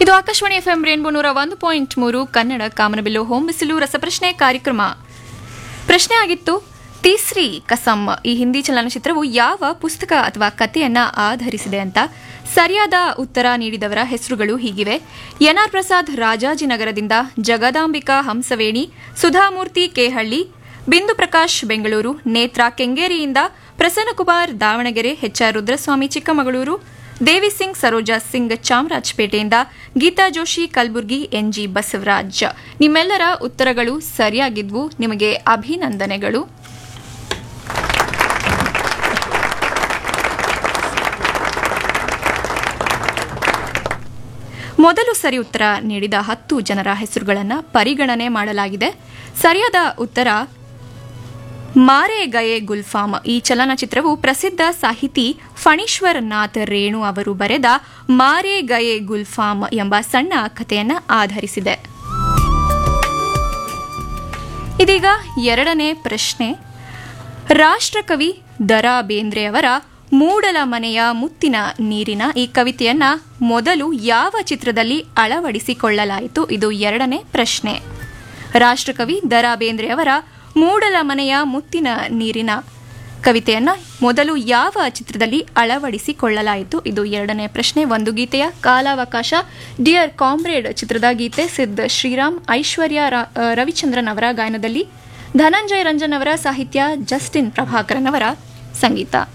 ಇದು Akashvani FM rainbow ನೂರ ಒಂದು ಪಾಯಿಂಟ್ ಮೂರು ಕನ್ನಡ ಕಾಮನಬಿಲ್ಲು ಹೋಮ್ ಬಿಸಿಲು ರಸಪ್ರಶ್ನೆ ಕಾರ್ಯಕ್ರಮ ಪ್ರಶ್ನೆ ಆಗಿತ್ತು ತೀಸ್ರಿ ಕಸಮ್ ಈ ಹಿಂದಿ ಚಲನಚಿತ್ರವು ಯಾವ ಪುಸ್ತಕ ಅಥವಾ ಕಥೆಯನ್ನ ಆಧರಿಸಿದೆ ಅಂತ ಸರಿಯಾದ ಉತ್ತರ ನೀಡಿದವರ ಹೆಸರುಗಳು ಹೀಗಿವೆ ಎನ್ಆರ್ ಪ್ರಸಾದ್ ರಾಜಾಜಿನಗರದಿಂದ ಜಗದಾಂಬಿಕಾ ಹಂಸವೇಣಿ ಸುಧಾಮೂರ್ತಿ ಕೇಹಳ್ಳಿ ಬಿಂದು ಪ್ರಕಾಶ್ ಬೆಂಗಳೂರು ನೇತ್ರ ಕೆಂಗೇರಿಯಿಂದ ಪ್ರಸನ್ನಕುಮಾರ್ ದಾವಣಗೆರೆ ಎಚ್ಆರ್ ರುದ್ರಸ್ವಾಮಿ ಚಿಕ್ಕಮಗಳೂರು ದೇವಿ ಸಿಂಗ್ ಸರೋಜಾ ಸಿಂಗ್ ಚಾಮರಾಜಪೇಟೆಯಿಂದ ಗೀತಾ ಜೋಶಿ ಕಲಬುರ್ಗಿ ಎನ್ಜಿ ಬಸವರಾಜ್ ನಿಮ್ಮೆಲ್ಲರ ಉತ್ತರಗಳು ಸರಿಯಾಗಿದ್ವು ನಿಮಗೆ ಅಭಿನಂದನೆಗಳು ಮೊದಲು ಸರಿ ಉತ್ತರ ನೀಡಿದ ಹತ್ತು ಜನರ ಹೆಸರುಗಳನ್ನು ಪರಿಗಣನೆ ಮಾಡಲಾಗಿದೆ ಸರಿಯಾದ ಉತ್ತರ ಮಾರೆ ಗಯೆ ಗುಲ್ಫಾಮ್ ಈ ಚಲನಚಿತ್ರವು ಪ್ರಸಿದ್ಧ ಸಾಹಿತಿ ಫಣೀಶ್ವರನಾಥ್ ರೇಣು ಅವರು ಬರೆದ ಮಾರೆ ಗಯೆ ಗುಲ್ಫಾಮ್ ಎಂಬ ಸಣ್ಣ ಕಥೆಯನ್ನ ಆಧರಿಸಿದೆ ಇದೀಗ ಎರಡನೇ ಪ್ರಶ್ನೆ ರಾಷ್ಟ್ರಕವಿ ದರಾ ಬೇಂದ್ರೆಯವರ ಮೂಡಲ ಮನೆಯ ಮುತ್ತಿನ ನೀರಿನ ಈ ಕವಿತೆಯನ್ನ ಮೊದಲು ಯಾವ ಚಿತ್ರದಲ್ಲಿ ಅಳವಡಿಸಿಕೊಳ್ಳಲಾಯಿತು ಇದು ಎರಡನೇ ಪ್ರಶ್ನೆ ರಾಷ್ಟ್ರಕವಿ ದರಾ ಬೇಂದ್ರೆಯವರ ಮೂಡಲ ಮನೆಯ ಮುತ್ತಿನ ನೀರಿನ ಕವಿತೆಯನ್ನ ಮೊದಲು ಯಾವ ಚಿತ್ರದಲ್ಲಿ ಅಳವಡಿಸಿಕೊಳ್ಳಲಾಯಿತು ಇದು ಎರಡನೇ ಪ್ರಶ್ನೆ ಒಂದು ಗೀತೆಯ ಕಾಲಾವಕಾಶ ಡಿಯರ್ ಕಾಮ್ರೇಡ್ ಚಿತ್ರದ ಗೀತೆ ಸಿದ್ಧ ಶ್ರೀರಾಮ್ ಐಶ್ವರ್ಯ ರ- ಆ, ರವಿಚಂದ್ರನ್ ಅವರ ಗಾಯನದಲ್ಲಿ ಧನಂಜಯ ರಂಜನ್ ಅವರ ಸಾಹಿತ್ಯ ಜಸ್ಟಿನ್ ಪ್ರಭಾಕರನ್ ಅವರ ಸಂಗೀತ